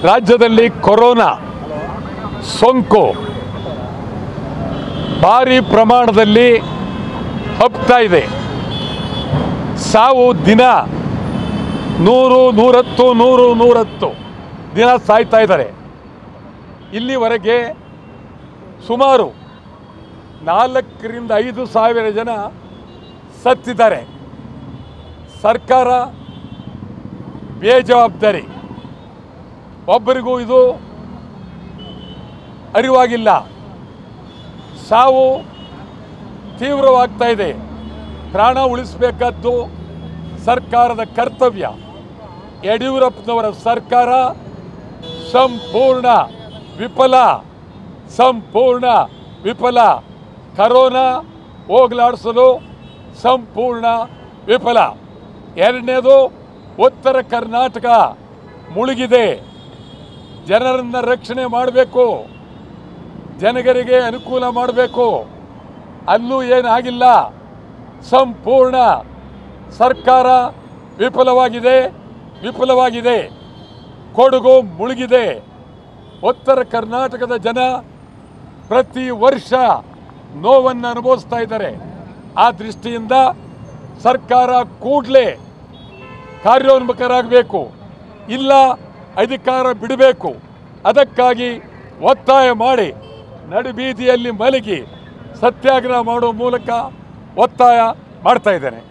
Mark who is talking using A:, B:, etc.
A: ರಾಜ್ಯದಲ್ಲಿ ಕೊರೋನಾ ಸೋಂಕು ಭಾರಿ ಪ್ರಮಾಣದಲ್ಲಿ ಹಬ್ತಾ ಇದೆ ಸಾವು ದಿನ ನೂರು ನೂರತ್ತು ನೂರು ನೂರತ್ತು ದಿನ ಸಾಯ್ತಾ ಇದ್ದಾರೆ ಇಲ್ಲಿವರೆಗೆ ಸುಮಾರು ನಾಲ್ಕರಿಂದ ಐದು ಸಾವಿರ ಜನ ಸತ್ತಿದ್ದಾರೆ ಸರ್ಕಾರ ಬೇಜವಾಬ್ದಾರಿ ಒಬ್ಬರಿಗೂ ಇದು ಅರಿವಾಗಿಲ್ಲ ಸಾವು ತೀವ್ರವಾಗ್ತಾ ಇದೆ ಪ್ರಾಣ ಉಳಿಸಬೇಕಾದ್ದು ಸರ್ಕಾರದ ಕರ್ತವ್ಯ ಯಡಿಯೂರಪ್ಪನವರ ಸರ್ಕಾರ ಸಂಪೂರ್ಣ ವಿಫಲ ಸಂಪೂರ್ಣ ವಿಫಲ ಕರೋನಾ ಹೋಗಲಾಡಿಸಲು ಸಂಪೂರ್ಣ ವಿಫಲ ಎರಡನೇದು ಉತ್ತರ ಕರ್ನಾಟಕ ಮುಳುಗಿದೆ ಜನರನ್ನು ರಕ್ಷಣೆ ಮಾಡಬೇಕು ಜನಗರಿಗೆ ಅನುಕೂಲ ಮಾಡಬೇಕು ಅಲ್ಲೂ ಏನಾಗಿಲ್ಲ ಸಂಪೂರ್ಣ ಸರ್ಕಾರ ವಿಫಲವಾಗಿದೆ ವಿಫಲವಾಗಿದೆ ಕೊಡಗು ಮುಳುಗಿದೆ ಉತ್ತರ ಕರ್ನಾಟಕದ ಜನ ಪ್ರತಿ ವರ್ಷ ನೋವನ್ನು ಅನುಭವಿಸ್ತಾ ಇದ್ದಾರೆ ಆ ದೃಷ್ಟಿಯಿಂದ ಸರ್ಕಾರ ಕೂಡಲೇ ಕಾರ್ಯೋನ್ಮುಖರಾಗಬೇಕು ಇಲ್ಲ ಅಧಿಕಾರ ಬಿಡಬೇಕು ಅದಕ್ಕಾಗಿ ಒತ್ತಾಯ ಮಾಡಿ ನಡುಬೀದಿಯಲ್ಲಿ ಮಲಗಿ ಸತ್ಯಾಗ್ರಹ ಮಾಡುವ ಮೂಲಕ ಒತ್ತಾಯ ಮಾಡ್ತಾ ಇದ್ದೇನೆ